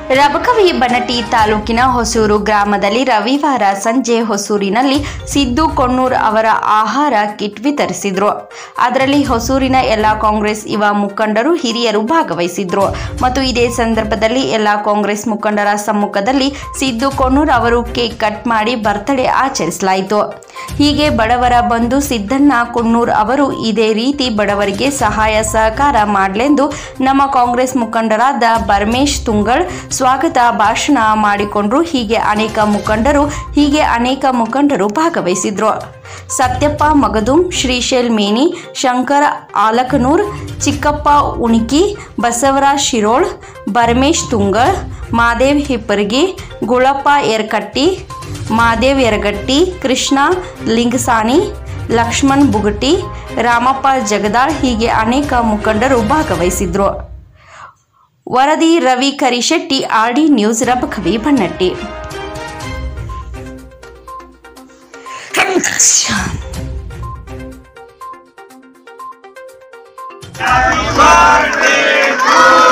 ರಬಕವಿ ಬನಟಿ ತಾಲೂಕಿನ ಹೊಸೂರು ಗ್ರಾಮದಲ್ಲಿ ರವಿವಾರ ಸಂಜೆ ಹೊಸೂರಿನಲ್ಲಿ ಸಿದ್ದು ಕೊಣ್ಣೂರ್ ಅವರ ಆಹಾರ ಕಿಟ್ ವಿತರಿಸಿದ್ರು ಅದರಲ್ಲಿ ಹೊಸೂರಿನ ಎಲ್ಲ ಕಾಂಗ್ರೆಸ್ ಯುವ ಮುಖಂಡರು ಹಿರಿಯರು ಭಾಗವಹಿಸಿದ್ರು ಮತ್ತು ಇದೇ ಸಂದರ್ಭದಲ್ಲಿ ಎಲ್ಲ ಕಾಂಗ್ರೆಸ್ ಮುಖಂಡರ ಸಮ್ಮುಖದಲ್ಲಿ ಸಿದ್ದು ಕೊಣ್ಣೂರ್ ಅವರು ಕೇಕ್ ಕಟ್ ಮಾಡಿ ಬರ್ತ್ಡೇ ಆಚರಿಸಲಾಯಿತು ಹೀಗೆ ಬಡವರ ಬಂಧು ಸಿದ್ದಣ್ಣ ಕೊಣ್ಣೂರ್ ಅವರು ಇದೇ ರೀತಿ ಬಡವರಿಗೆ ಸಹಾಯ ಸಹಕಾರ ಮಾಡಲೆಂದು ನಮ್ಮ ಕಾಂಗ್ರೆಸ್ ಮುಖಂಡರಾದ ಬರ್ಮೇಶ್ ತುಂಗಳ್ ಸ್ವಾಗತ ಭಾಷಣ ಮಾಡಿಕೊಂಡ್ರು ಹೀಗೆ ಅನೇಕ ಮುಖಂಡರು ಹೀಗೆ ಅನೇಕ ಮುಖಂಡರು ಭಾಗವಹಿಸಿದ್ರು ಸತ್ಯಪ್ಪ ಮಗದುಂ ಶ್ರೀಶೈಲ್ ಮೇನಿ ಶಂಕರ್ ಆಲಕನೂರ್ ಚಿಕ್ಕಪ್ಪ ಉಣಿಕಿ ಬಸವರಾಜ್ ಶಿರೋಳ್ ಬರ್ಮೇಶ್ ತುಂಗಳ್ ಮಾದೇವ್ ಹಿಪ್ಪರ್ಗಿ ಗುಳಪ್ಪ ಯರ್ಕಟ್ಟಿ ಮಾದೇವ್ ಯರಗಟ್ಟಿ ಕೃಷ್ಣ ಲಿಂಗಸಾನಿ ಲಕ್ಷ್ಮಣ್ ಬುಗಟಿ ರಾಮಪ್ಪ ಜಗದಾಳ್ ಹೀಗೆ ಅನೇಕ ಮುಖಂಡರು ಭಾಗವಹಿಸಿದ್ರು ವರದಿ Ravi Karishetti RD news Rabakavi Banahatti birthday to